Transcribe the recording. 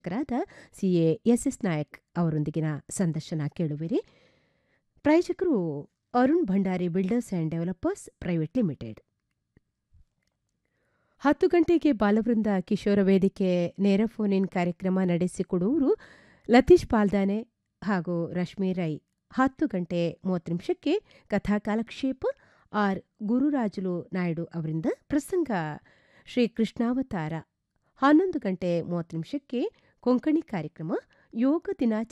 ರಾದ C A S S Nayak ಅವರೊಂದಿಗಿನ ಸಂದರ್ಶನ ಕೇಳುವಿರಿ ಪ್ರಾಯೋಜಕರು Arun Bhandari builders and developers private limited ಹತ್ತು ಗಂಟೆಗೆ ಬಾಲವೃಂದ ಕಿಶೋರ ವೇದಿಕೆ ನೇರ ಫೋನ್ ಇನ್ ಕಾರ್ಯಕ್ರಮ ನಡೆಸಿಕೊಡುವರು ಲತೀಶ್ ಪಾಲ್ದಾನೆ ಹಾಗೂ ರಶ್ಮಿ ರೈ ಹತ್ತು ಗಂಟೆ ಮೂವತ್ತು ನಿಮಿಷಕ್ಕೆ ಕಥಾ ಕಾಲಕ್ಷೇಪ ಆರ್ ಗುರುರಾಜುಲು ನಾಯ್ಡು ಅವರಿಂದ ಪ್ರಸಂಗ ಶ್ರೀ ಕೃಷ್ಣಾವತಾರ ಹನ್ನೊಂದು ಗಂಟೆ ಮೂವತ್ತು ನಿಮಿಷಕ್ಕೆ ಕೊಂಕಣಿ ಕಾರ್ಯಕ್ರಮ ಯೋಗ ದಿನಾಚರಣೆ